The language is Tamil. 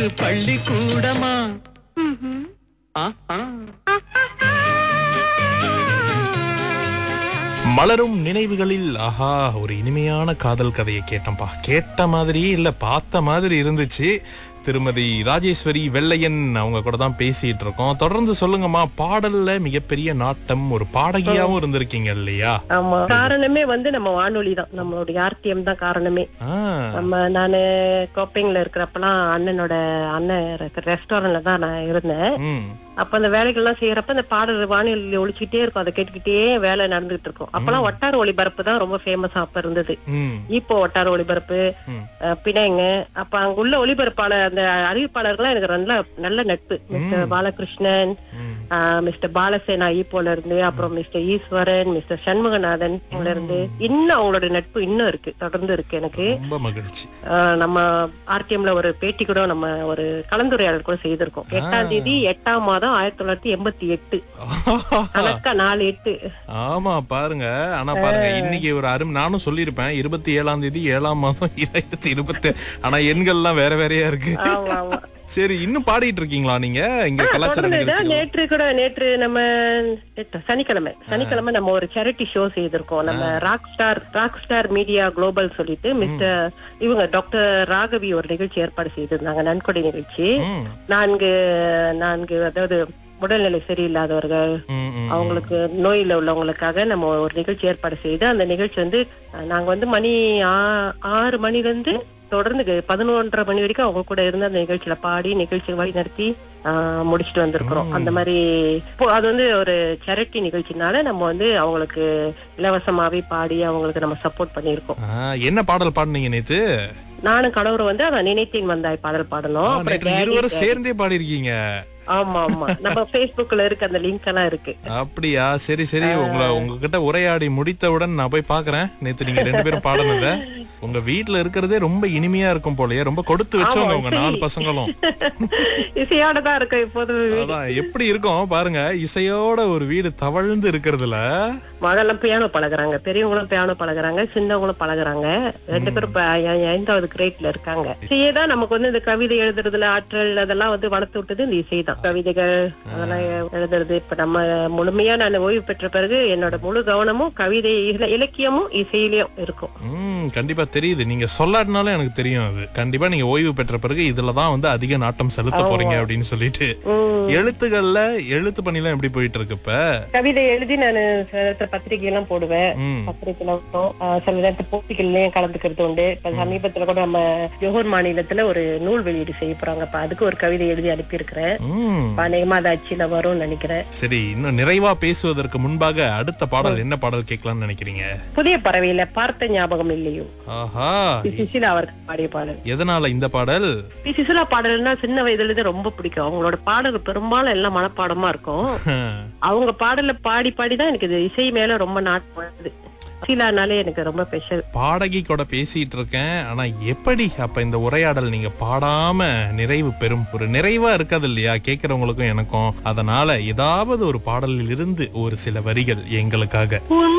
பள்ளிக்கூடமா ஆ, ஆ. மலரும் நினைவுகளில் ஆஹா ஒரு இனிமையான காதல் கதையை கேட்டோம்பா கேட்ட மாதிரியே இல்ல பார்த்த மாதிரி இருந்துச்சு திருமதி ராஜேஸ்வரி வெள்ளையன் அவங்க கூட தான் பேசிட்டு இருக்கோம் தொடர்ந்து சொல்லுங்கம்மா பாடல்ல மிகப்பெரிய நாட்டம் ஒரு பாடகியாவும் இருந்திருக்கீங்க இல்லையா ஆமா காரணமே வந்து நம்ம வானொலி தான் நம்மளுடைய ஆர்டிஎம் தான் காரணமே ஆ, நம்ம நானு கோப்பிங்ல இருக்கிறப்பலாம் அண்ணனோட அண்ணன் ரெஸ்டாரண்ட்ல தான் நான் இருந்தேன் ம், அப்ப அந்த வேலைகள்லாம் செய்யறப்ப அந்த பாடல் வானிலை ஒழிச்சுட்டே இருக்கும் அதை கேட்டுக்கிட்டே வேலை நடந்துட்டு இருக்கும் அப்பெல்லாம் வட்டார ஒளிபரப்பு தான் ரொம்ப ஃபேமஸா அப்ப இருந்தது ம், இப்போ வட்டார ஒளிபரப்பு ம். அஹ், பிணைங்க அப்ப அங்குள்ள ஒளிபரப்பாளர் அந்த அறிவிப்பாளர்கள்லாம் எனக்கு நல்ல நல்ல நட்பு மிஸ்டர் பாலகிருஷ்ணன் ம். ஆஹ், மிஸ்டர் பாலசேனா ஈப்போல இருந்து அப்புறம் மிஸ்டர் ஈஸ்வரன் மிஸ்டர் சண்முகநாதன் இவங்கள இருந்து இன்னும் அவங்களோட நட்பு இன்னும் இருக்கு தொடர்ந்து இருக்கு எனக்கு ரொம்ப மகிழ்ச்சி ஆஹ், நம்ம ஆர்டிஎம்ல ஒரு பேட்டி கூட நம்ம ஒரு கலந்துரையாடல் கூட செய்திருக்கோம் எட்டாம் தேதி எட்டாம் மாதம் ஆயிரத்தி தொள்ளாயிரத்தி எண்பத்தி எட்டு கணக்கா நாலு எட்டு ஆமா பாருங்க ஆனா பாருங்க இன்னைக்கு ஒரு அரும் நானும் சொல்லியிருப்பேன் இருபத்தி ஏழாம் தேதி ஏழாம் மாதம் இரண்டாயிரத்தி இருபத்தி ஆனா எண்கள்லாம் வேற வேறையா இருக்கு ஆமா ஆமா சரி இன்னும் பாடிட்டு இருக்கீங்களா நீங்க இங்க கலாச்சார தொடர்ந்து தான் நிகழ்ச்சிகள் நேற்று கூட நேற்று நம்ம நேற்று சனிக்கிழமை சனிக்கிழமை நம்ம ஒரு சேரிட்டி ஷோ செய்திருக்கோம் நம்ம rock star rock star media global சொல்லிட்டு மிஸ்டர் இவங்க டாக்டர் ராகவி ஒரு நிகழ்ச்சி ஏற்பாடு செய்திருந்தாங்க நன்கொடை நிகழ்ச்சி ம், நான்கு நான்கு அதாவது உடல்நிலை சரியில்லாதவர்கள் ம், ம். அவங்களுக்கு நோயில உள்ளவங்களுக்காக நம்ம ஒரு நிகழ்ச்சி ஏற்பாடு செய்து அந்த நிகழ்ச்சி வந்து அஹ், நாங்க வந்து மணி ஆ- ஆறு மணில இருந்து தொடர்ந்து பதினொன்றரை மணி வரைக்கும் அவங்க கூட இருந்து அந்த நிகழ்ச்சியில பாடி நிகழ்ச்சி வழி நடத்தி ஆஹ், முடிச்சிட்டு வந்திருக்கிறோம் அந்த மாதிரி இப்போ அது வந்து ஒரு சேரிட்டி நிகழ்ச்சினால நம்ம வந்து அவங்களுக்கு இலவசமாவே பாடி அவங்களுக்கு நம்ம சப்போர்ட் பண்ணியிருக்கோம் ஆ, என்ன பாடல் பாடுனீங்க நேத்து நானும் கணவர் வந்து அவன் நினைத்தேன் வந்தாய் பாடல் பாடணும் ஆ, அப்புறம் நேற்று daddy- இருவரும் சேர்ந்தே பாடிருக்கீங்க ஆமா ஆமா நம்ம Facebookல இருக்க அந்த லிங்க் எல்லாம் இருக்கு அப்படியா சரி சரி உங்களை உங்ககிட்ட உரையாடி முடித்தவுடன் நான் போய் பாக்குறேன் நேத்து நீங்க ரெண்டு பேரும் பாடுனத உங்க வீட்ல இருக்கிறதே ரொம்ப இனிமையா இருக்கும் போலயே ரொம்ப கொடுத்து வச்சவங்க ஆமா, உங்க சரி. நாலு பசங்களும் இசையோட தான் இருக்கும் இப்போது அதான் எப்படி இருக்கும் பாருங்க இசையோட ஒரு வீடு தவழ்ந்து இருக்கிறதுல மகெல்லாம் பியானோ பழகுறாங்க பெரியவங்களும் பியானோ பழகுறாங்க சின்னவங்களும் பழகுறாங்க ரெண்டு பேரும் இப்ப ஐ- ஐந்தாவது கிரேட்ல இருக்காங்க இசையே தான் நமக்கு வந்து இந்த கவிதை எழுதுறதுல ஆற்றல் அதெல்லாம் வந்து வளர்த்து விட்டது இந்த இசை தான் கவிதைகள் அதெல்லாம் எழுதுறது இப்ப நம்ம முழுமையா நான் ஓய்வு பெற்ற பிறகு என்னோட முழு கவனமும் கவிதை இல- இலக்கியமும் இசையிலயும் இருக்கும் ம் கண்டிப்பா தெரியுது நீங்க சொல்லாட்டினாலும் எனக்கு தெரியும் அது கண்டிப்பா நீங்க ஓய்வு பெற்ற பிறகு இதுலதான் வந்து அதிக நாட்டம் செலுத்த போறீங்க அப்படின்னு சொல்லிட்டு உம் எழுத்துக்கள்ல எழுத்து பணிலாம் எப்படி போயிட்டு இருக்கு இப்ப கவிதை எழுதி நான் சில நேரத்துல பத்திரிகை எல்லாம் போடுவேன் ம் பத்திரிகையில வரும். ஆஹ் சில நேரத்துல போட்டிகள்லயும் கலந்துக்கிறது உண்டு இப்ப சமீபத்துல கூட நம்ம ஜோஹர் மாநிலத்துல ஒரு நூல் வெளியீடு செய்ய போறாங்க அப்ப அதுக்கு ஒரு கவிதை எழுதி அனுப்பியிருக்கிறேன் ம் இப்ப அநேகமா அது அச்சில வரும்னு நினைக்கிறேன் சரி இன்னும் நிறைவா பேசுவதற்கு முன்பாக அடுத்த பாடல் என்ன பாடல் கேட்கலாம்னு நினைக்கிறீங்க புதிய பறவையில பார்த்த ஞாபகம் இல்லையோ ஆஹா பி சுசிலா அவருக்கு பாடிய பாடல் எதனால இந்த பாடல் பி சுசிலா பாடல்னா சின்ன வயதுல இருந்து ரொம்ப பிடிக்கும் அவங்களோட பாடல் பெரும்பாலும் எல்லாம் மனப்பாடமா இருக்கும் அவங்க பாடல பாடி பாடி தான் எனக்கு இது இசை மேல ரொம்ப நாட்டம் வருது சுசீலானாலே எனக்கு ரொம்ப ஸ்பெஷல் பாடகி கூட பேசிட்டு இருக்கேன் ஆனா எப்படி அப்ப இந்த உரையாடல் நீங்க பாடாம நிறைவு பெறும் ஒரு நிறைவா இருக்காது இல்லையா கேக்குறவங்களுக்கும் எனக்கும் அதனால ஏதாவது ஒரு பாடலில் இருந்து ஒரு சில வரிகள் எங்களுக்காக உன்